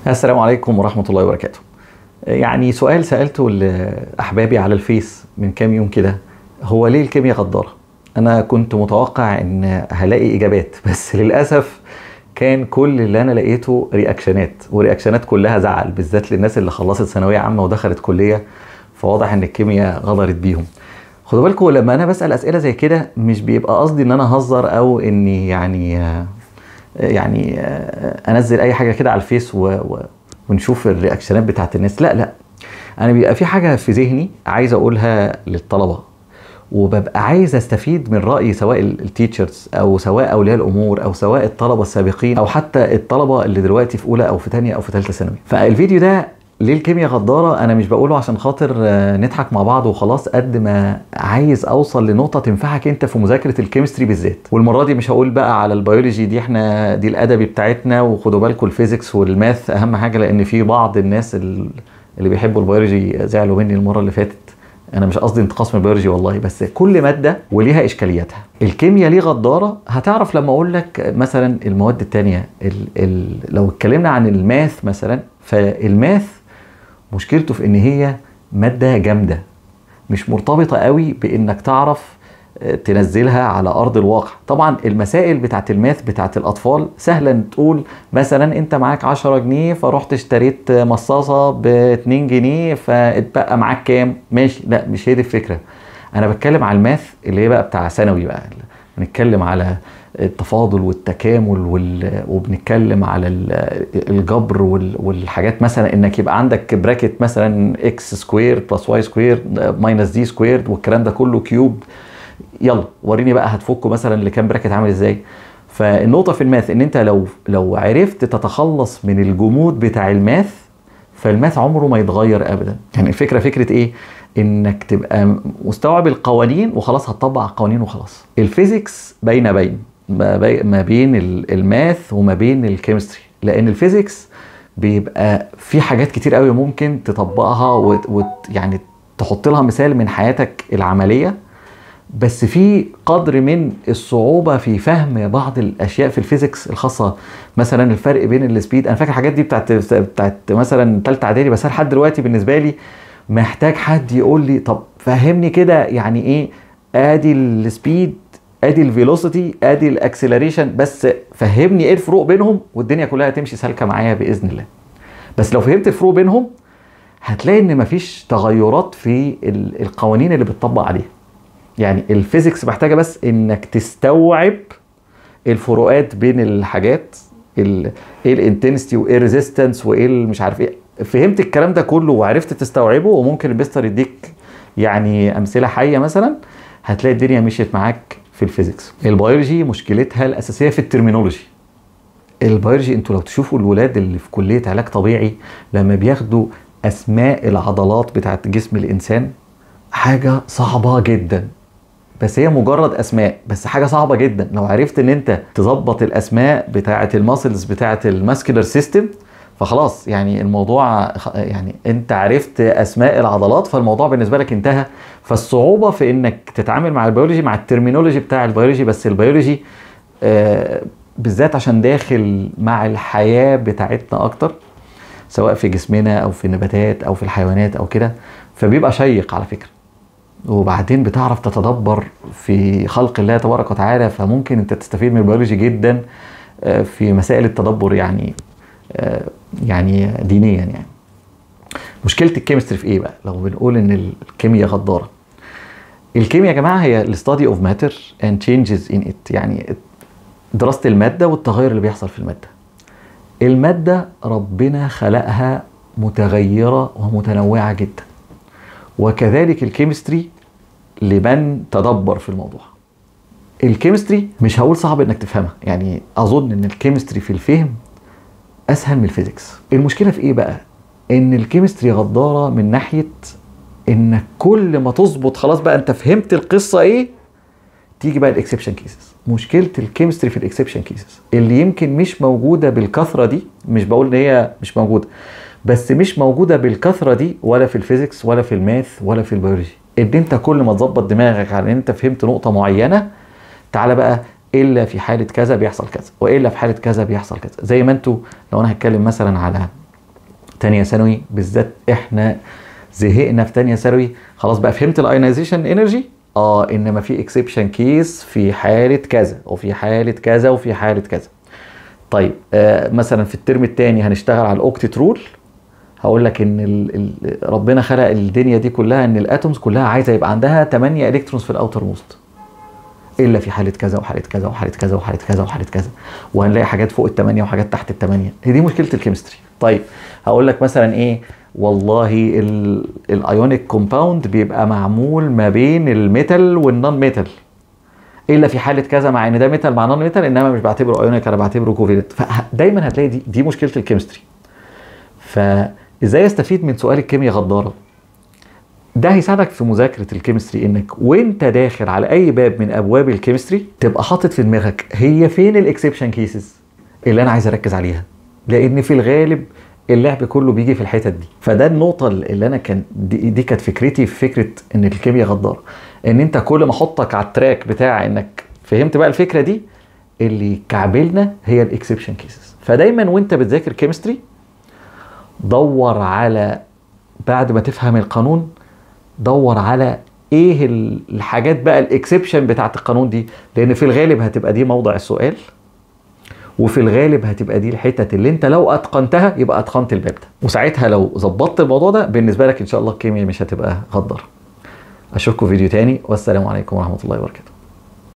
السلام عليكم ورحمة الله وبركاته. يعني سؤال سألته لأحبابي على الفيس من كام يوم كده هو ليه الكيمياء غدارة؟ أنا كنت متوقع إن هلاقي إجابات بس للأسف كان كل اللي أنا لقيته رياكشنات ورياكشنات كلها زعل بالذات للناس اللي خلصت ثانوية عامة ودخلت كلية فواضح إن الكيمياء غدرت بيهم. خدوا بالكم لما أنا بسأل أسئلة زي كده مش بيبقى قصدي إن أنا أهزر أو إني يعني يعني انزل اي حاجه كده على الفيس و... و... ونشوف الرياكشنات بتاعت الناس لا لا انا بيبقى في حاجه في ذهني عايز اقولها للطلبه وببقى عايز استفيد من راي سواء التيتشرز او سواء اولياء الامور او سواء الطلبه السابقين او حتى الطلبه اللي دلوقتي في اولى او في ثانيه او في ثالثه ثانوي فالفيديو ده ليه الكيمياء غدارة أنا مش بقوله عشان خاطر نضحك مع بعض وخلاص قد ما عايز أوصل لنقطة تنفعك أنت في مذاكرة الكيمستري بالذات والمرة دي مش هقول بقى على البيولوجي دي احنا دي الأدبي بتاعتنا وخدوا بالكم الفيزيكس والماث أهم حاجة لأن في بعض الناس اللي بيحبوا البيولوجي زعلوا مني المرة اللي فاتت انا مش قصدي انتقاص من البيولوجي والله بس كل ماده وليها اشكالياتها الكيمياء ليه غداره هتعرف لما اقول لك مثلا المواد التانية ال ال لو اتكلمنا عن الماث مثلا فالماث مشكلته في ان هي ماده جامده مش مرتبطه قوي بانك تعرف تنزلها على ارض الواقع طبعا المسائل بتاعت الماث بتاعت الاطفال سهلا تقول مثلا انت معاك 10 جنيه فرحت اشتريت مصاصه ب 2 جنيه فاتبقى معاك كام ماشي لا مش هي دي الفكره انا بتكلم على الماث اللي هي بقى بتاع ثانوي بقى بنتكلم على التفاضل والتكامل وال... وبنتكلم على الجبر وال... والحاجات مثلا انك يبقى عندك براكت مثلا اكس سكوير بلس واي سكوير ماينس دي سكوير والكلام ده كله كيوب يلا وريني بقى هتفكه مثلا لكام براكت عامل ازاي فالنقطه في الماث ان انت لو لو عرفت تتخلص من الجمود بتاع الماث فالماث عمره ما يتغير ابدا يعني الفكره فكره ايه انك تبقى مستوعب القوانين وخلاص هتطبق القوانين وخلاص الفيزيكس بين بين ما بين الماث وما بين الكيمستري لان الفيزيكس بيبقى في حاجات كتير قوي ممكن تطبقها ويعني تحط لها مثال من حياتك العمليه بس في قدر من الصعوبه في فهم بعض الاشياء في الفيزيكس الخاصه مثلا الفرق بين السبيد انا فاكر الحاجات دي بتاعت بتاعت مثلا ثالثه اعدادي بس لحد دلوقتي بالنسبه لي محتاج حد يقول لي طب فهمني كده يعني ايه ادي السبيد ادي الفيلوسيتي ادي الاكسلريشن بس فهمني ايه الفروق بينهم والدنيا كلها تمشي سالكه معايا باذن الله بس لو فهمت الفروق بينهم هتلاقي ان مفيش تغيرات في القوانين اللي بتطبق عليها يعني الفيزيكس محتاجه بس انك تستوعب الفروقات بين الحاجات ايه الانتنستي وايه الريزيستنس وايه مش عارف ايه فهمت الكلام ده كله وعرفت تستوعبه وممكن البستر يديك يعني امثله حيه مثلا هتلاقي الدنيا مشيت معاك في الفيزيكس البيولوجي مشكلتها الاساسيه في الترمينولوجي البيولوجي انتوا لو تشوفوا الولاد اللي في كليه علاج طبيعي لما بياخدوا اسماء العضلات بتاعت جسم الانسان حاجه صعبه جدا بس هي مجرد اسماء بس حاجه صعبه جدا لو عرفت ان انت تظبط الاسماء بتاعه الماسلز بتاعه الماسكولار سيستم فخلاص يعني الموضوع يعني انت عرفت اسماء العضلات فالموضوع بالنسبه لك انتهى فالصعوبه في انك تتعامل مع البيولوجي مع الترمينولوجي بتاع البيولوجي بس البيولوجي آه بالذات عشان داخل مع الحياه بتاعتنا اكتر سواء في جسمنا او في النباتات او في الحيوانات او كده فبيبقى شيق على فكره وبعدين بتعرف تتدبر في خلق الله تبارك وتعالى فممكن انت تستفيد من البيولوجي جدا في مسائل التدبر يعني يعني دينيا يعني مشكله الكيمستري في ايه بقى لو بنقول ان الكيمياء غداره الكيمياء يا جماعه هي الستادي اوف ماتر اند تشينجز ان ات يعني دراسه الماده والتغير اللي بيحصل في الماده الماده ربنا خلقها متغيره ومتنوعه جدا وكذلك الكيمستري لمن تدبر في الموضوع الكيمستري مش هقول صعب انك تفهمها يعني اظن ان الكيمستري في الفهم اسهل من الفيزيكس المشكله في ايه بقى ان الكيمستري غداره من ناحيه انك كل ما تظبط خلاص بقى انت فهمت القصه ايه تيجي بقى الاكسبشن كيسز مشكله الكيمستري في الاكسبشن كيسز اللي يمكن مش موجوده بالكثره دي مش بقول ان هي مش موجوده بس مش موجوده بالكثره دي ولا في الفيزيكس ولا في الماث ولا في البيولوجي ان انت كل ما تظبط دماغك على ان انت فهمت نقطه معينه تعالى بقى الا في حاله كذا بيحصل كذا والا في حاله كذا بيحصل كذا زي ما انتوا لو انا هتكلم مثلا على تانية ثانوي بالذات احنا زهقنا في تانية ثانوي خلاص بقى فهمت الايونيزيشن انرجي اه انما في اكسبشن كيس في حاله كذا وفي حاله كذا وفي حاله كذا طيب آه مثلا في الترم الثاني هنشتغل على الاوكتيت رول هقول لك ان ال ال ربنا خلق الدنيا دي كلها ان الاتومز كلها عايزه يبقى عندها 8 الكترونز في الاوتر موست الا في حاله كذا وحاله كذا وحاله كذا وحاله كذا وحاله كذا وهنلاقي حاجات فوق الثمانيه وحاجات تحت الثمانيه هي دي مشكله الكيمستري طيب هقول لك مثلا ايه والله الايونيك كومباوند بيبقى معمول ما بين الميتال والنون ميتال الا في حاله كذا مع ان ده ميتال مع نون ميتال انما مش بعتبره ايونيك انا بعتبره كوفيلنت فدايما هتلاقي دي, دي مشكله الكيمستري فازاي استفيد من سؤال الكيمياء غداره ده هيساعدك في مذاكره الكيمستري انك وانت داخل على اي باب من ابواب الكيمستري تبقى حاطط في دماغك هي فين الاكسبشن كيسز اللي انا عايز اركز عليها لان في الغالب اللعب كله بيجي في الحتت دي فده النقطة اللي أنا كان دي, دي كانت فكرتي في فكرة إن الكيمياء غدارة إن أنت كل ما أحطك على التراك بتاع إنك فهمت بقى الفكرة دي اللي كعبلنا هي الإكسبشن كيسز فدايما وأنت بتذاكر كيمستري دور على بعد ما تفهم القانون دور على ايه الحاجات بقى الاكسبشن بتاعت القانون دي لان في الغالب هتبقى دي موضع السؤال وفي الغالب هتبقى دي الحتت اللي انت لو اتقنتها يبقى اتقنت الباب ده وساعتها لو ظبطت الموضوع ده بالنسبه لك ان شاء الله الكيمياء مش هتبقى غدار اشوفكم فيديو تاني والسلام عليكم ورحمه الله وبركاته